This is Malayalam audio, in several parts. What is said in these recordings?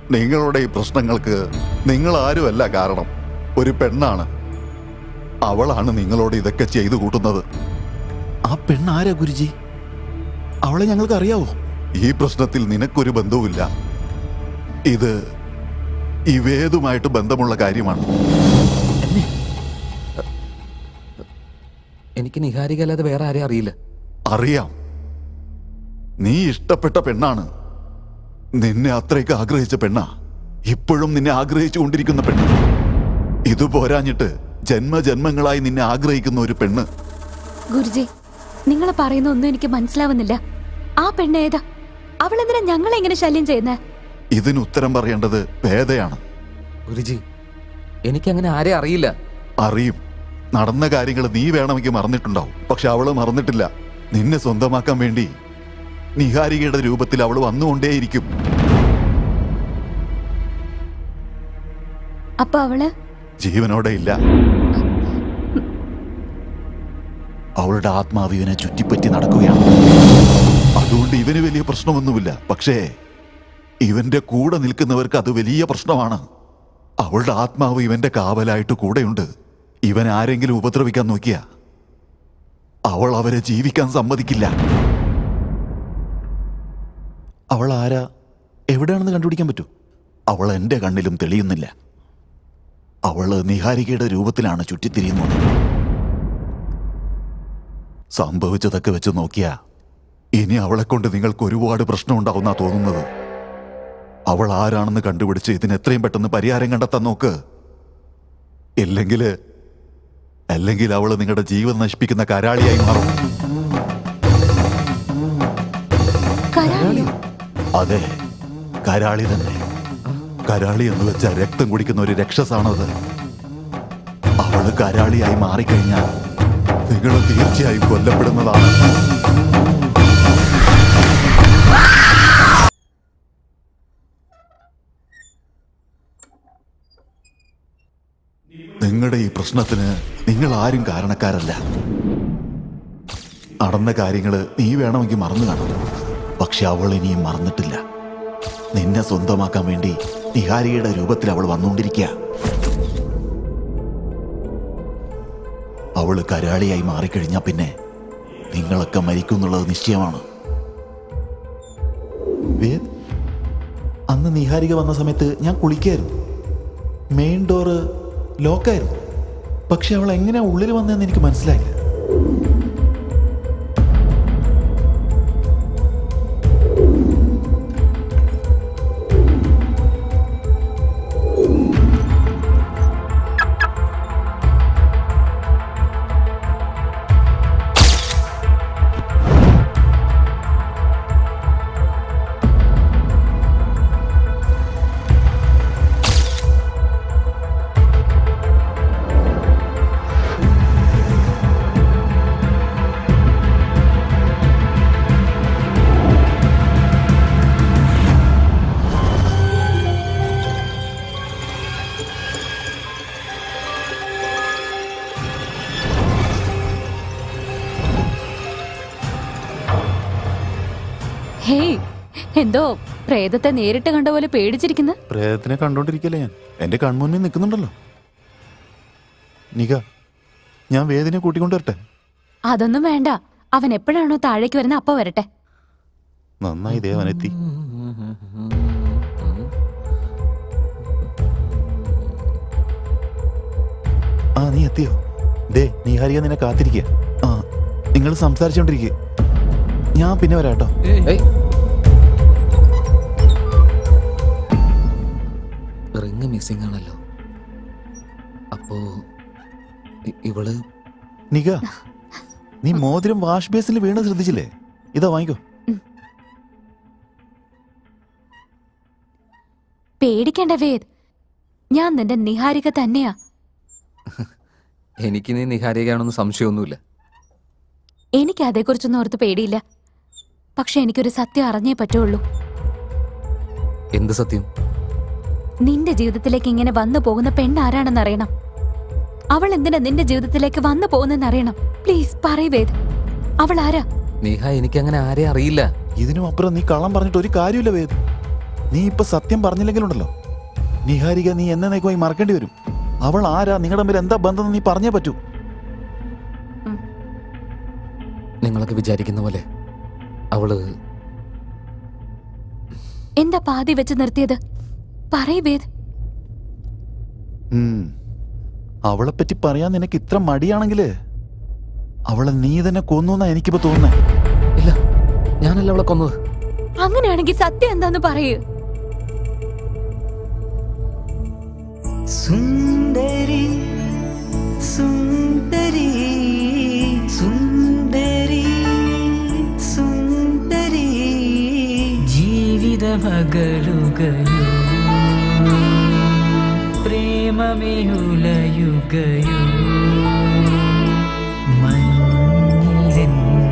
നിങ്ങളുടെ ഈ പ്രശ്നങ്ങൾക്ക് നിങ്ങൾ ആരുമല്ല കാരണം ഒരു പെണ്ണാണ് അവളാണ് നിങ്ങളോട് ഇതൊക്കെ ചെയ്തു കൂട്ടുന്നത് ആ പെണ്ണാരാ ഗുരുജി അവളെ ഞങ്ങൾക്ക് അറിയാവോ ഈ പ്രശ്നത്തിൽ നിനക്കൊരു ബന്ധവുമില്ല ഇത് ഇവേതുമായിട്ട് ബന്ധമുള്ള കാര്യമാണ് എനിക്ക് നിഹാരിക അല്ലാതെ വേറെ ആരെയും അറിയില്ല അറിയാം നീ ഇഷ്ടപ്പെട്ട പെണ്ണാണ് നിന്നെ അത്രയ്ക്ക് ആഗ്രഹിച്ച പെണ്ണാ ഇപ്പോഴും നിന്നെ ആഗ്രഹിച്ചു കൊണ്ടിരിക്കുന്ന പെണ്ണ് ഇത് പോരാഞ്ഞിട്ട് ജന്മജന്മങ്ങളായി നിന്നെ ആഗ്രഹിക്കുന്ന ഒരു പെണ്ണ് ഗുരുജി നിങ്ങൾ പറയുന്ന ഒന്നും എനിക്ക് മനസ്സിലാവുന്നില്ല ആ പെണ്ണ് ഏതാ അവളെന്തിനാ ഞങ്ങളെ ഇങ്ങനെ ശല്യം ചെയ്യുന്നേ ഇതിന് ഉത്തരം പറയേണ്ടത് വേദയാണ് ഗുരുജി എനിക്കങ്ങനെ ആരെ അറിയില്ല അറിയും നടന്ന കാര്യങ്ങൾ നീ വേണമെങ്കിൽ മറന്നിട്ടുണ്ടാവും പക്ഷെ അവള് മറന്നിട്ടില്ല നിന്നെ സ്വന്തമാക്കാൻ വേണ്ടി നിഹാരികയുടെ രൂപത്തിൽ അവൾ വന്നുകൊണ്ടേയിരിക്കും അപ്പൊ അവള് ജീവനോടെ ഇല്ല അവളുടെ ആത്മാവ് ഇവനെ ചുറ്റിപ്പറ്റി നടക്കുകയാണ് അതുകൊണ്ട് ഇവന് വലിയ പ്രശ്നമൊന്നുമില്ല പക്ഷേ ഇവന്റെ കൂടെ നിൽക്കുന്നവർക്ക് അത് വലിയ പ്രശ്നമാണ് അവളുടെ ആത്മാവ് ഇവന്റെ കാവലായിട്ട് കൂടെയുണ്ട് ഇവൻ ആരെങ്കിലും ഉപദ്രവിക്കാൻ നോക്കിയ അവൾ അവരെ ജീവിക്കാൻ സമ്മതിക്കില്ല അവൾ ആരാ എവിടെയാണെന്ന് കണ്ടുപിടിക്കാൻ പറ്റൂ അവൾ എന്റെ കണ്ണിലും തെളിയുന്നില്ല അവള് നിഹാരികയുടെ രൂപത്തിലാണ് ചുറ്റിത്തിരിയുന്നത് സംഭവിച്ചതൊക്കെ വെച്ച് നോക്കിയാ ഇനി അവളെ കൊണ്ട് നിങ്ങൾക്ക് ഒരുപാട് പ്രശ്നമുണ്ടാവുന്നാ തോന്നുന്നത് അവൾ ആരാണെന്ന് കണ്ടുപിടിച്ച് ഇതിന് എത്രയും പെട്ടെന്ന് പരിഹാരം കണ്ടെത്താൻ നോക്ക് ഇല്ലെങ്കിൽ അല്ലെങ്കിൽ അവള് നിങ്ങളുടെ ജീവൻ നശിപ്പിക്കുന്ന കരാളിയായി മാറും കരാളിയോ അതെ കരാളി തന്നെ കരാളി എന്ന് വെച്ചാൽ രക്തം കുടിക്കുന്ന ഒരു രക്ഷസാണത് അവള് കരാളിയായി മാറിക്കഴിഞ്ഞാൽ നിങ്ങൾ തീർച്ചയായും കൊല്ലപ്പെടുന്നതാണ് നിങ്ങളുടെ ഈ പ്രശ്നത്തിന് നിങ്ങൾ ആരും കാരണക്കാരല്ല നടന്ന കാര്യങ്ങള് നീ വേണമെങ്കിൽ മറന്നു കാണും പക്ഷെ അവൾ ഇനിയും മറന്നിട്ടില്ല നിന്നെ സ്വന്തമാക്കാൻ വേണ്ടി നിഹാരിയുടെ രൂപത്തിൽ അവൾ വന്നുകൊണ്ടിരിക്കുക അവള് കരാളിയായി മാറിക്കഴിഞ്ഞാൽ പിന്നെ നിങ്ങളൊക്കെ മരിക്കുന്നുള്ളത് നിശ്ചയമാണ് വേദ് അന്ന് നിഹാരിക വന്ന സമയത്ത് ഞാൻ കുളിക്കായിരുന്നു മെയിൻ ഡോറ് ലോക്കായിരുന്നു പക്ഷെ അവൾ എങ്ങനെയാ ഉള്ളിൽ വന്നതെന്ന് എനിക്ക് മനസ്സിലായില്ല ഹേയ് എന്തോ പ്രേതത്തെ നേരിട്ട് കണ്ട പോലെ പേടിച്ചിരിക്കുന്ന പ്രേതത്തിനെ കണ്ടോണ്ടിരിക്കല്ലേ ഞാൻ എന്റെ കൺമുന്നിൽ നിൽക്കുന്നുണ്ടല്ലോ നിക ഞാൻ വേദിനെ കൂട്ടിക്കൊണ്ട് വരട്ടെ അതൊന്നും വേണ്ട അവൻ എപ്പോഴാണോ താഴേക്ക് വരുന്ന അപ്പ വരട്ടെ നന്നായി ദേവനെത്തി ആ നീ എത്തിയോ ദേ നീഹാരിക നിന്നെ കാത്തിരിക്കുക ആ നിങ്ങൾ സംസാരിച്ചോണ്ടിരിക്കുക ഞാൻ പിന്നെ വരാട്ടോ ഏയ് റിങ് മിസ്സിംഗ് ആണല്ലോ അപ്പോ ഇ- ഇവള് നിക നീ മോതിരം വാഷ് ബേസിൽ വീണ് ശ്രദ്ധിച്ചില്ലേ ഇതാ വാങ്ങിക്കോ പേടിക്കേണ്ട വേദ് ഞാൻ നിന്റെ നിഹാരിക തന്നെയാ എനിക്ക് നീ നിഹാരികയാണെന്ന് സംശയമൊന്നുമില്ല എനിക്ക് അതേക്കുറിച്ചൊന്നും ഓർത്ത് പേടിയില്ല പക്ഷെ എനിക്കൊരു സത്യം അറിഞ്ഞേ പറ്റുള്ളൂ എന്ത് സത്യം നിന്റെ ജീവിതത്തിലേക്ക് ഇങ്ങനെ വന്നു പോകുന്ന പെണ്ണ് ആരാണെന്ന് അറിയണം അവൾ എന്തിനാ നിന്റെ ജീവിതത്തിലേക്ക് വന്നു പോകുന്നെന്ന് അറിയണം പ്ലീസ് പറയ് വേദ് അവൾ ആരാ നിഹ എനിക്ക് അങ്ങനെ ആരെ അറിയില്ല ഇതിനും അപ്പുറം നീ കള്ളം പറഞ്ഞിട്ട് ഒരു കാര്യമില്ല വേദ് നീ ഇപ്പൊ സത്യം പറഞ്ഞില്ലെങ്കിലുണ്ടല്ലോ നിഹാരിക നീ എന്നേക്കുമായി മറക്കേണ്ടി വരും അവൾ ആരാ നിങ്ങളുടെ തമ്മിൽ എന്താ ബന്ധം നീ പറഞ്ഞേ പറ്റൂ നിങ്ങളൊക്കെ വിചാരിക്കുന്ന പോലെ അവള് എന്താ പാതി വെച്ച് നിർത്തിയത് പറയ് വേദ് ഉം. അവളെപ്പറ്റി പറയാൻ നിനക്ക് ഇത്ര മടിയാണെങ്കില് അവളെ നീ തന്നെ കൊന്നു എന്നാ എനിക്കിപ്പോ തോന്നുന്നേ ഇല്ല ഞാനല്ല അവളെ കൊന്നത് അങ്ങനെയാണെങ്കിൽ സത്യം എന്താന്ന് പറയൂ സുന്ദരി സുന്ദരി സുന്ദരി സുന്ദരി ജീവിത മകളുകയോ പ്രേമമേയുലയുകയോ മഞ്ഞിലൻ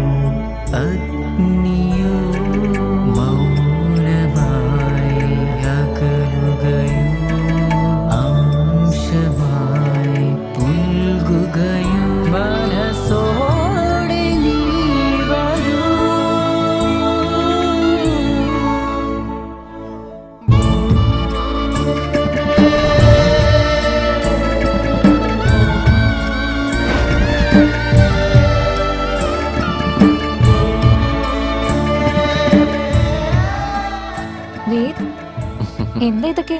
അഗ്നിയോ മൗനമായി അകലുകയോ അംശമായി പുൽകുകയോ മനസ്സോടെ നീ വരൂ വേദ് എന്താ ഇതൊക്കെ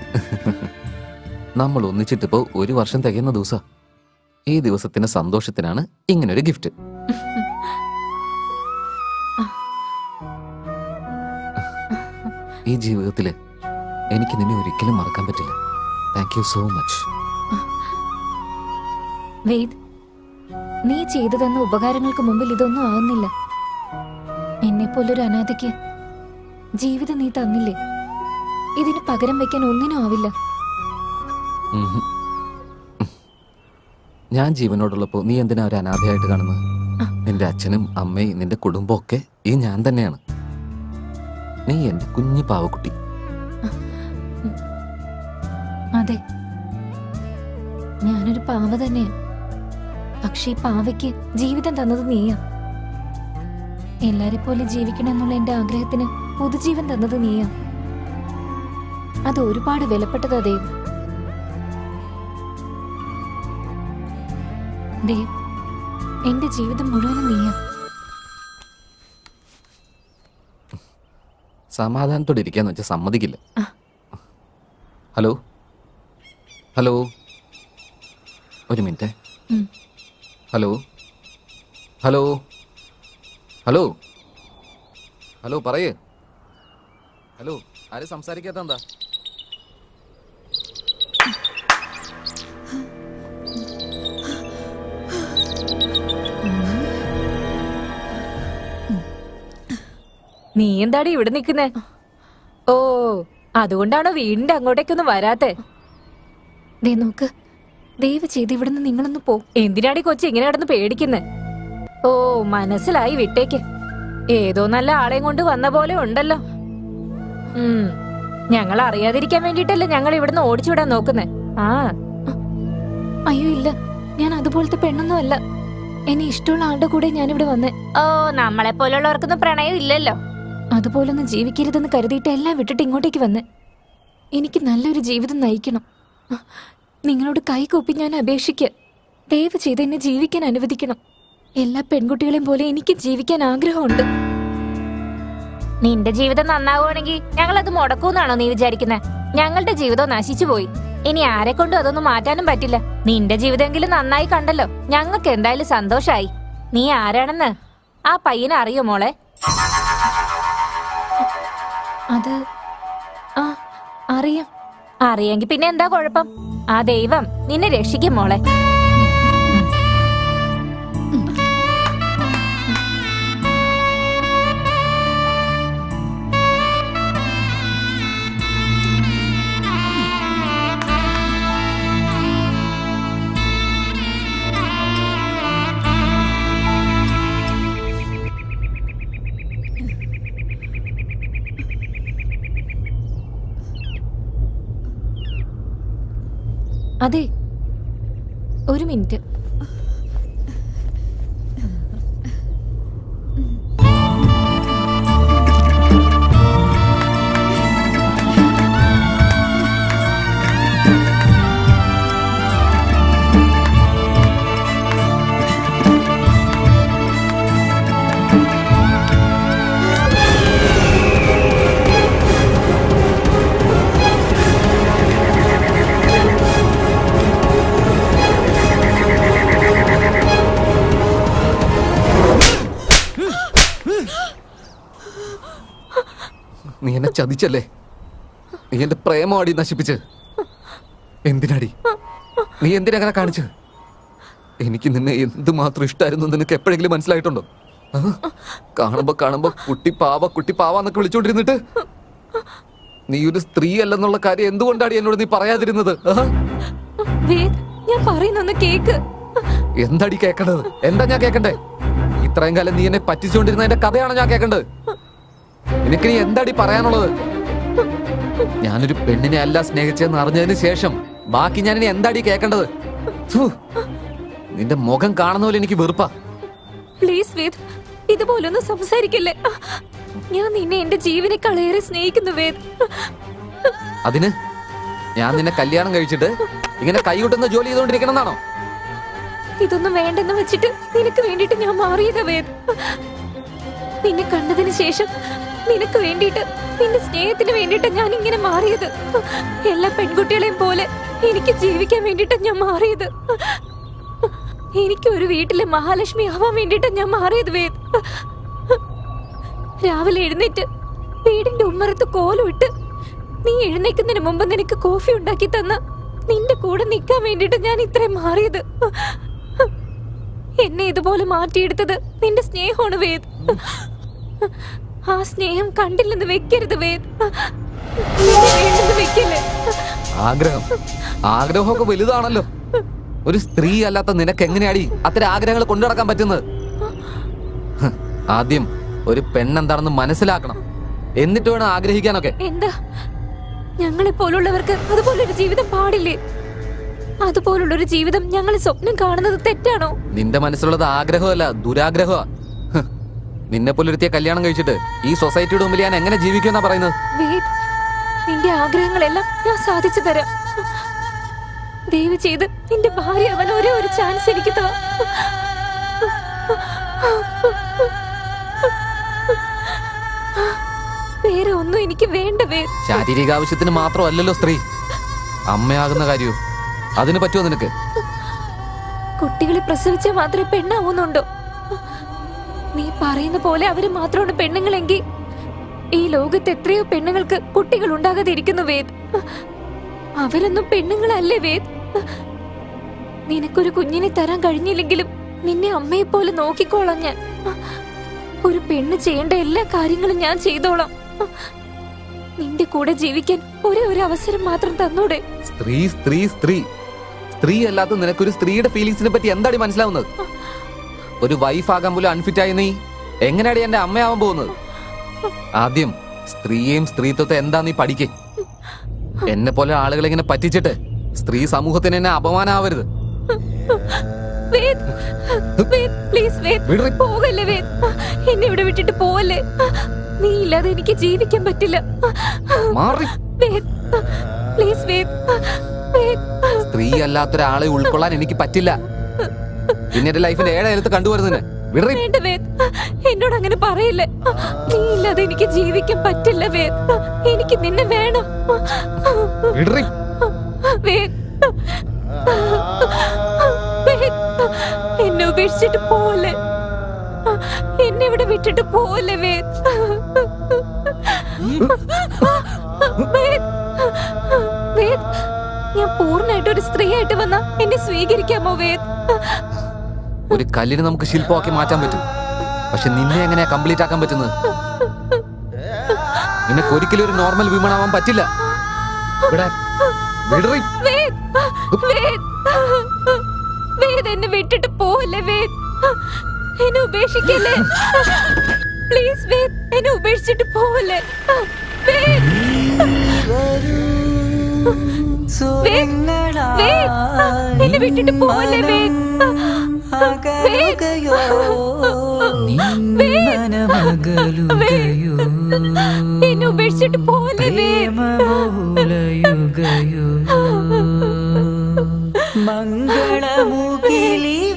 നമ്മൾ ഒന്നിച്ചിട്ടിപ്പോ ഒരു വർഷം തികയുന്ന ദിവസ ഈ ദിവസത്തിന്റെ സന്തോഷത്തിനാണ് ഇങ്ങനൊരു ഗിഫ്റ്റ് ഈ ജീവിതത്തില് എനിക്ക് നിന്നെ ഒരിക്കലും മറക്കാൻ പറ്റില്ല thank you so much Ved നീ ചെയ്തു തന്ന ഉപകാരങ്ങൾക്ക് മുമ്പിൽ ഇതൊന്നും ആവുന്നില്ല എന്നെ പോലൊരു അനാഥയ്ക്ക് ജീവിതം നീ തന്നില്ലേ ഇതിന് പകരം വെക്കാൻ ഒന്നിനും ആവില്ല ഉം. ഞാൻ ജീവനോടുള്ളപ്പോ നീ എന്തിനാ ഒരു അനാഥയായിട്ട് കാണുന്നത് നിന്റെ അച്ഛനും അമ്മയും നിന്റെ കുടുംബം ഒക്കെ ഈ ഞാൻ തന്നെയാണ് നീ എന്റെ കുഞ്ഞു പാവക്കുട്ടി അതെ ഞാനൊരു പാവ തന്നെയാ പക്ഷെ ഈ പാവയ്ക്ക് ജീവിതം തന്നത് നീയാ എല്ലാരെ പോലെ ജീവിക്കണമെന്നുള്ള എന്റെ ആഗ്രഹത്തിന് പുതുജീവൻ തന്നത് നീയാ അത് ഒരുപാട് വിലപ്പെട്ടതാ ദേവ് ദേവ് എന്റെ ജീവിതം മുഴുവനും നീയാ സമാധാനത്തോടെ ഇരിക്കാന്ന് വെച്ചാൽ സമ്മതിക്കില്ല ഹലോ ഹലോ ഒരു മിനിറ്റ് ഉം. ഹലോ ഹലോ ഹലോ ഹലോ പറയേ ഹലോ ആരും സംസാരിക്കാത്ത എന്താ നീ എന്താടി ഇവിടെ നിൽക്കുന്നേ ഓ അതുകൊണ്ടാണോ വീടിന്റെ അങ്ങോട്ടേക്കൊന്നും വരാത്തെ ദേ നോക്ക് ദയവ് ചെയ്ത് ഇവിടുന്ന് നിങ്ങളൊന്ന് പോ എന്തിനാടി കൊച്ചി ഇങ്ങനെ കിടന്ന് പേടിക്കുന്നേ ഓ മനസ്സിലായി വിട്ടേക്ക് ഏതോ നല്ല ആളെയും കൊണ്ട് വന്ന പോലെ ഉണ്ടല്ലോ ഉം ഞങ്ങൾ അറിയാതിരിക്കാൻ വേണ്ടിട്ടല്ലേ ഞങ്ങൾ ഇവിടുന്ന് ഓടിച്ചുവിടാൻ നോക്കുന്നേ ആ അയ്യോ ഇല്ല ഞാൻ അതുപോലത്തെ പെണ്ണൊന്നും അല്ല എന്നെ ഇഷ്ടമുള്ള ആളുടെ കൂടെ ഞാനിവിടെ വന്നേ ഓ നമ്മളെ പോലുള്ളവർക്കൊന്നും പ്രണയം ഇല്ലല്ലോ അതുപോലൊന്നും ജീവിക്കരുതെന്ന് കരുതിയിട്ട് എല്ലാം വിട്ടിട്ട് ഇങ്ങോട്ടേക്ക് വന്നേ എനിക്ക് നല്ലൊരു ജീവിതം നയിക്കണം നിങ്ങളോട് കൈകൂപ്പി ഞാൻ അപേക്ഷിക്കുക ദയവ് ചെയ്ത് എന്നെ ജീവിക്കാൻ അനുവദിക്കണം എല്ലാ പെൺകുട്ടികളെയും പോലെ എനിക്ക് ജീവിക്കാൻ ആഗ്രഹമുണ്ട് നിന്റെ ജീവിതം നന്നാവുകയാണെങ്കിൽ ഞങ്ങൾ അത് മുടക്കൂന്നാണോ നീ വിചാരിക്കുന്നത് ഞങ്ങളുടെ ജീവിതം നശിച്ചു പോയി ഇനി ആരെ കൊണ്ടും അതൊന്നും മാറ്റാനും പറ്റില്ല നിന്റെ ജീവിതമെങ്കിലും നന്നായി കണ്ടല്ലോ ഞങ്ങൾക്ക് എന്തായാലും സന്തോഷായി നീ ആരാണെന്ന് ആ പയ്യനെ അറിയോ മോളെ അത് ആ അറിയാം അറിയെങ്കിൽ പിന്നെ എന്താ കുഴപ്പം ആ ദൈവം നിന്നെ രക്ഷിക്കും മോളെ അതെ ഒരു മിനിറ്റ് നീ എന്നെ ചതിച്ചല്ലേ നീ എന്റെ പ്രേമമാടി നശിപ്പിച്ച് എന്തിനാടി നീ എന്തിനങ്ങനെ കാണിച്ച് എനിക്ക് നിന്നെ എന്തുമാത്രം ഇഷ്ടമായിരുന്നു എന്ന് നിനക്ക് എപ്പോഴെങ്കിലും മനസ്സിലായിട്ടുണ്ടോ ആ? കാണുമ്പോ കാണുമ്പോ കുട്ടി പാവ കുട്ടി പാവ എന്നൊക്കെ വിളിച്ചോണ്ടിരുന്നിട്ട് നീ ഒരു സ്ത്രീ അല്ലെന്നുള്ള കാര്യം എന്തുകൊണ്ടാണ് എന്നോട് നീ പറയാതിരുന്നത് ആ? വേദ് ഞാൻ പറയുന്നൊന്ന് കേക്ക് എന്താടി കേക്കണ്ടത് എന്താ ഞാൻ കേക്കണ്ടേ ഇത്രയും കാലം നീ എന്നെ പറ്റിച്ചുകൊണ്ടിരുന്നതിന്റെ കഥയാണ് ഞാൻ കേക്കണ്ടത് നിനക്ക് നീ എന്താടി പറയാനുള്ളത് ഞാനൊരു പെണ്ണിനെ അല്ല സ്നേഹിച്ചെന്ന് അറിഞ്ഞതിന് ശേഷം ബാക്കി ഞാൻ ഇനി എന്താടി കേക്കണ്ടത് ഥു, നിന്റെ മുഖം കാണുന്ന പോലെ എനിക്ക് വെറുപ്പാ പ്ലീസ് വേദ് ഇതുപോലൊന്നും സംസാരിക്കില്ലേ ഞാൻ നിന്നെ എന്റെ ജീവനേക്കാളേറെ സ്നേഹിക്കുന്നു വേദ് അതിന് ഞാൻ നിന്നെ കല്യാണം കഴിച്ചിട്ട് ഇങ്ങനെ കൈകൊട്ടുന്ന ജോലി ചെയ്തുകൊണ്ടിരിക്കണം എന്നാണോ ഇതൊന്നും വേണ്ടെന്ന് വെച്ചിട്ട് നിനക്ക് വേണ്ടിട്ട് ഞാൻ മാറിയതാ വേദ് നിന്നെ കണ്ടതിന് ശേഷം നിനക്ക് വേണ്ടിയിട്ട് നിന്റെ സ്നേഹത്തിന് വേണ്ടിയിട്ട് ഞാൻ ഇങ്ങനെ മാറിയത് എല്ലാ പെൺകുട്ടികളെയും പോലെ എനിക്ക് ജീവിക്കാൻ വേണ്ടിയിട്ട് ഞാൻ മാറിയത് എനിക്ക് ഒരു വീട്ടിലെ മഹാലക്ഷ്മി ആവാൻ വേണ്ടിയിട്ട് ഞാൻ മാറിയത് വേദ് രാവിലെ എഴുന്നേറ്റ് വീടിന്റെ ഉമ്മറത്ത് കോലം ഇട്ട് നീ എഴുന്നേക്കുന്നതിന് മുമ്പ് നിനക്ക് കോഫി ഉണ്ടാക്കി തന്ന നിന്റെ കൂടെ നിൽക്കാൻ വേണ്ടിയിട്ട് ഞാൻ ഇത്രയും മാറിയത് എന്നെ ഇതുപോലെ മാറ്റിയെടുത്തത് നിന്റെ സ്നേഹമാണ് വേദ് ആ സ്നേഹം കണ്ടില്ലെന്ന് വെക്കരുത് വേദ് നിന്നെ വേണ്ടെന്ന് വെക്കല്ലേ ആഗ്രഹം ആഗ്രഹമൊക്കെ വലുതാണല്ലോ ഒരു സ്ത്രീ അല്ലാത്ത നിനക്ക് എങ്ങനെയാടി അത്തരം ആഗ്രഹങ്ങൾ കൊണ്ടു നടക്കാൻ പറ്റുന്നത് ഹ്, ആദ്യം ഒരു പെണ്ണെന്താണെന്ന് മനസ്സിലാക്കണം എന്നിട്ട് വേണം ആഗ്രഹിക്കാനൊക്കെ എന്താ ഞങ്ങളെ പോലുള്ളവർക്ക് അതുപോലൊരു ജീവിതം പാടില്ലേ അതുപോലുള്ളൊരു ജീവിതം ഞങ്ങൾ സ്വപ്നം കാണുന്നത് തെറ്റാണോ നിന്റെ മനസ്സിലുള്ളത് ആഗ്രഹമല്ല ദുരാഗ്രഹമാ ഹ്, നിന്നെ പോലൊരുത്തിയെ കല്യാണം കഴിച്ചിട്ട് ഈ സൊസൈറ്റിയുടെ മുമ്പിൽ ഞാൻ എങ്ങനെ ജീവിക്കുമെന്നാ പറയുന്നത് വേദ് നിന്റെ ആഗ്രഹങ്ങളെല്ലാം ഞാൻ സാധിച്ചു തരാം ദയവ് ചെയ്ത് നിന്റെ ഭാര്യ അവൻ ഒരേ ഒരു ചാൻസ് എനിക്ക് താ വേറെ ഒന്നും എനിക്ക് വേണ്ട വേദ് ശാരീരിക ആവശ്യത്തിന് മാത്രമല്ലല്ലോ സ്ത്രീ അമ്മയാകുന്ന കാര്യവും അതിന് പറ്റുമോ നിനക്ക് കുട്ടികളെ പ്രസവിച്ചാൽ മാത്രമേ പെണ്ണാവുന്നുണ്ടോ നീ പറയുന്ന പോലെ അവര് മാത്രമാണ് പെണ്ണുങ്ങളെങ്കിൽ ഈ ലോകത്ത് എത്രയോ പെണ്ണുങ്ങൾക്ക് കുട്ടികൾ ഉണ്ടാകാതെ ഇരിക്കുന്നു വേദ് അവരൊന്നും പെണ്ണുങ്ങളല്ലേ വേദ് നിനക്കൊരു കുഞ്ഞിനെ തരാൻ കഴിഞ്ഞില്ലെങ്കിലും നിന്നെ അമ്മയെ പോലെ നോക്കിക്കോളാം ഞാൻ ഒരു പെണ്ണ് ചെയ്യേണ്ട എല്ലാ കാര്യങ്ങളും ഞാൻ ചെയ്തോളാം നിന്റെ കൂടെ ജീവിക്കാൻ ഒരേ ഒരു അവസരം മാത്രം തന്നൂടെ സ്ത്രീ സ്ത്രീ സ്ത്രീ സ്ത്രീ അല്ലാത്ത നിനക്കൊരു സ്ത്രീയുടെ ഫീലിങ്സിനെ പറ്റി എന്താടി മനസ്സിലാവുന്നത് ഒരു വൈഫ് ആകാൻ പോലും അൺഫിറ്റ് ആയി നീ എങ്ങനെയാടി എന്റെ അമ്മയാവാൻ പോകുന്നത് ആദ്യം സ്ത്രീയെയും സ്ത്രീത്വത്തെ എന്താ നീ പഠിക്കേ എന്നെ പോലെ ആളുകളെ ഇങ്ങനെ പറ്റിച്ചിട്ട് സ്ത്രീ സമൂഹത്തിന് എന്നെ അപമാനാവരുത് വേദ് വേദ് പ്ലീസ് വേദ് വിടറി. പോകല്ലേ വേദ് എന്നെ ഇവിടെ വിട്ടിട്ട് പോവല്ലേ നീ ഇല്ലാതെ എനിക്ക് ജീവിക്കാൻ പറ്റില്ല മാറി വേദ് പ്ലീസ് വേദ് വേദ് സ്ത്രീ അല്ലാത്തൊരാളെ ഉൾക്കൊള്ളാൻ എനിക്ക് പറ്റില്ല പിന്നെ എന്റെ ലൈഫിന്റെ ഏഴായാലത്ത് കണ്ടുവരുന്നതിന് വിടറി വേണ്ട വേദ് എന്നോട് അങ്ങനെ പറയില്ലേ നീ ഇല്ലാതെ എനിക്ക് ജീവിക്കാൻ പറ്റില്ല വേദ് എനിക്ക് നിന്നെ വേണം വിടറി വേദ് വേദ് എന്നെ ഉപേക്ഷിച്ചിട്ട് പോവല്ലേ എന്നെ ഇവിടെ വിട്ടിട്ട് പോവല്ലേ വേദ് വേദ് വേദ് ഞാൻ പൂർണ്ണമായിട്ട് ഒരു സ്ത്രീയായിട്ട് വന്ന എന്നെ സ്വീകരിക്കാമോ വേദ് ഒരു കല്ലിന് നമുക്ക് ശില്പമാക്കി മാറ്റാൻ പറ്റും പക്ഷെ നിന്നെ എങ്ങനെയാ കംപ്ലീറ്റ് ആക്കാൻ പറ്റുന്നത് നിനക്ക് ഒരിക്കലും ഒരു നോർമൽ വിമൺ ആവാൻ പറ്റില്ല ഇവിടെ വിടറി വേദ് വേദ് വേദ് എന്നെ വിട്ടിട്ട് പോവല്ലേ വേദ് എന്നെ ഉപേക്ഷിക്കല്ലേ പ്ലീസ് വേദ് എന്നെ ഉപേക്ഷിച്ചിട്ട് പോവല്ലേ വേദ് വേദ് വേദ് എന്നെ വിട്ടിട്ട് പോവല്ലേ വേദ് വേദ് നിന്നനമകലുകയോ എന്നെ ഉപേക്ഷിച്ചിട്ട് പോവല്ലേ വേദ് പ്രേമബഹുലയുകയോ മംഗളമുകിലി